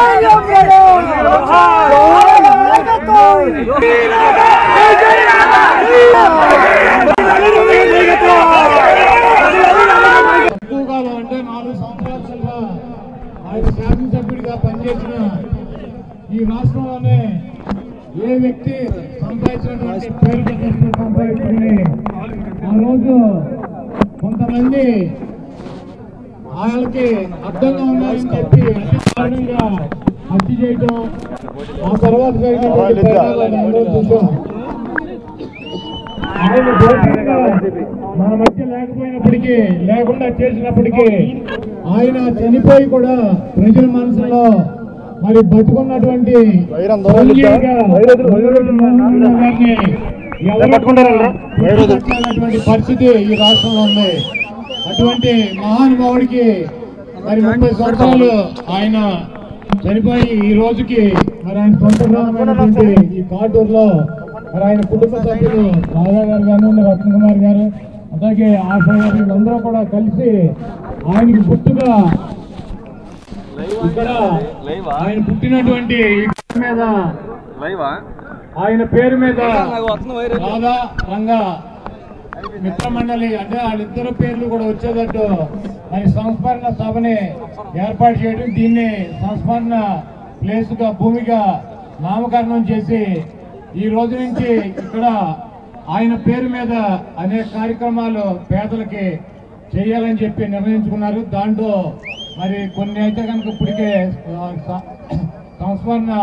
ఎక్కువగా అంటే నాలుగు సంవత్సరాలుగా ఆయన శాసనసభ్యుడిగా పనిచేసిన ఈ రాష్ట్రంలోనే ఏ వ్యక్తి సంపాదించినటువంటి పేరు ప్రతిష్టలు సంపాదించుకుని ఆ రోజు కొంతమంది వాళ్ళకి అర్థంగా ఉన్నారని చెప్పి అతి దారుణంగా హత్య చేయడం ఆ తర్వాత జరిగినటువంటి పరిణామాలను అందరూ చూసాం ఆయన దోషులుగా మన మధ్య లేకపోయినప్పటికీ లేకుండా చేసినప్పటికీ ఆయన చనిపోయి కూడా ప్రజల మనసులో మరి బతుకున్నటువంటి సంఘీయుడిగా వైరొద్దు మోహన్ గారిని ఎవరు గుర్తుపట్టలేనటువంటి పరిస్థితి ఈ రాష్ట్రంలో ఉంది అటువంటి మహానుభావుడికి మరి ముప్పై సంవత్సరాలు ఆయన చనిపోయి ఈ రోజుకి మరి ఆయన సొంత గ్రామమైనటువంటి ఈ కాటూరులో మరి ఆయన కుటుంబ సభ్యులు రాధా గారు గాను రత్న కుమార్ గారు అలాగే ఆశా గారు వీళ్ళందరూ కూడా కలిసి ఆయనకి గుర్తుగా ఇక్కడ ఆయన పుట్టినటువంటి ఈ గుట్ట మీద ఆయన పేరు మీద రాధా రంగా మిత్రమండలి అంటే వాళ్ళిద్దరు పేర్లు కూడా వచ్చేటట్టు మరి సంస్మరణ సభని ఏర్పాటు చేయడం దీన్ని సంస్మరణ ప్లేస్ గా భూమిగా నామకరణం చేసి ఈ రోజు నుంచి ఇక్కడ ఆయన పేరు మీద అనేక కార్యక్రమాలు పేదలకి చేయాలని చెప్పి నిర్ణయించుకున్నారు దాంట్లో మరి కొన్ని అయితే కనుక ఇప్పటికే ఆ, స- సంస్మరణ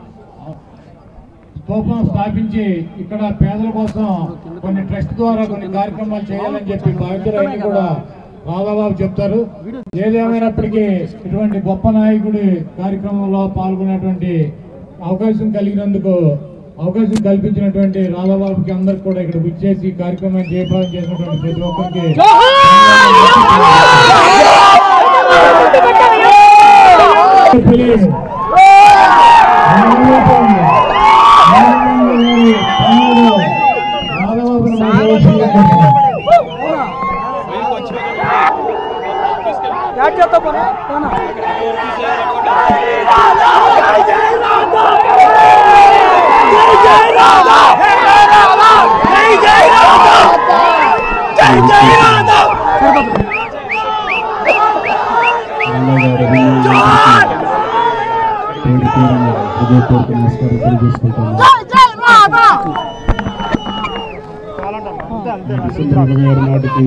స్తూపం స్థాపించి ఇక్కడ పేదల కోసం కొన్ని ట్రస్ట్ ద్వారా కొన్ని కార్యక్రమాలు చేయాలని చెప్పి బాధ్యతలన్నీ కూడా రాధాబాబు చెప్తారు ఏదేమైనప్పటికీ ఇటువంటి గొప్ప నాయకుడి కార్యక్రమంలో పాల్గొనేటువంటి అవకాశం కలిగినందుకు అవకాశం కల్పించినటువంటి రాధాబాబుకి అందరికి కూడా ఇక్కడ విచ్చేసి ఈ కార్యక్రమాన్ని జయప్రదం చేసినటువంటి ప్రతి ఒక్కరికి తెలియదు. హృదయపూర్వక నమస్కారం తెలియజేసుకుంటాను సుబ్రహ్మణ్య గారి నాటికి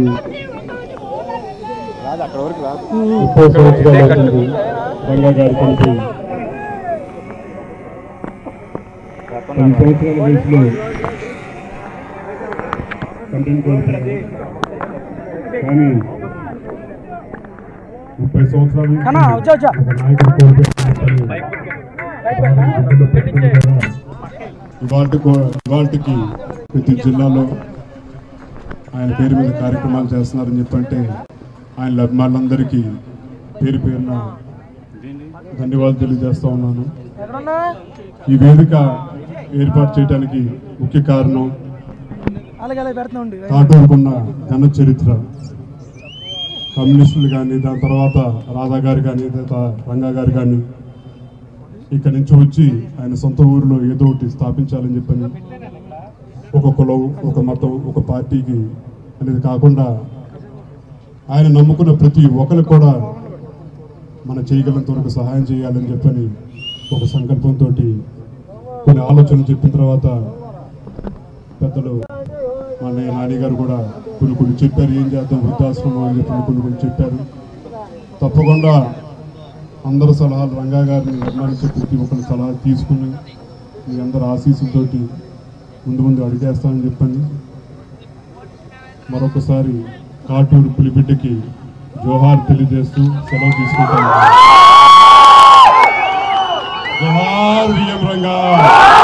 ముప్పై సంవత్సరాలు అవుతుంది రంగా గారి కలిపి పది సంవత్సరాల వయసులో తండ్రిని కోల్పోయారు కానీ ముప్పై సంవత్సరాలు ఒక నాయకుడు కోల్పోయిన ఇవాళకి ప్రతి జిల్లాలో ఆయన పేరు మీద కార్యక్రమాలు చేస్తున్నారని చెప్పంటే ఆయన అభిమానులందరికీ పేరు పేరున ధన్యవాదాలు తెలియజేస్తా ఉన్నాను ఈ వేదిక ఏర్పాటు చేయడానికి ముఖ్య కారణం కాటూరుకున్న ఘన చరిత్ర కమ్యూనిస్టులు కానీ దాని తర్వాత రాధా గారు కానీ తర్వాత రంగా గారు కానీ ఇక్కడి నుంచి వచ్చి ఆయన సొంత ఊరిలో ఏదో ఒకటి స్థాపించాలని చెప్పని ఒక కులం ఒక మతం ఒక పార్టీకి అనేది కాకుండా ఆయన నమ్ముకున్న ప్రతి ఒక్కరికి కూడా మన చేయగలంత వరకు సహాయం చేయాలని చెప్పని ఒక సంకల్పంతో కొన్ని ఆలోచనలు చెప్పిన తర్వాత పెద్దలు మా అన్నయ్య నాని గారు కూడా కొన్ని కొన్ని చెప్పారు ఏం చేద్దాం వృద్ధాశ్రమం అని చెప్పి కొన్ని కొన్ని చెప్పారు తప్పకుండా అందరి సలహాలు రంగా గారిని నిర్మాణించే ప్రతి ఒక్కరి సలహా తీసుకుని మీ అందరి ఆశీస్సులతోటి ముందు ముందు అడిగేస్తానని చెప్పండి మరొకసారి కాటూరు పులిబిడ్డకి జోహార్ తెలియజేస్తూ సెలవు తీసుకుంటాను జోహార్ విఎం రంగా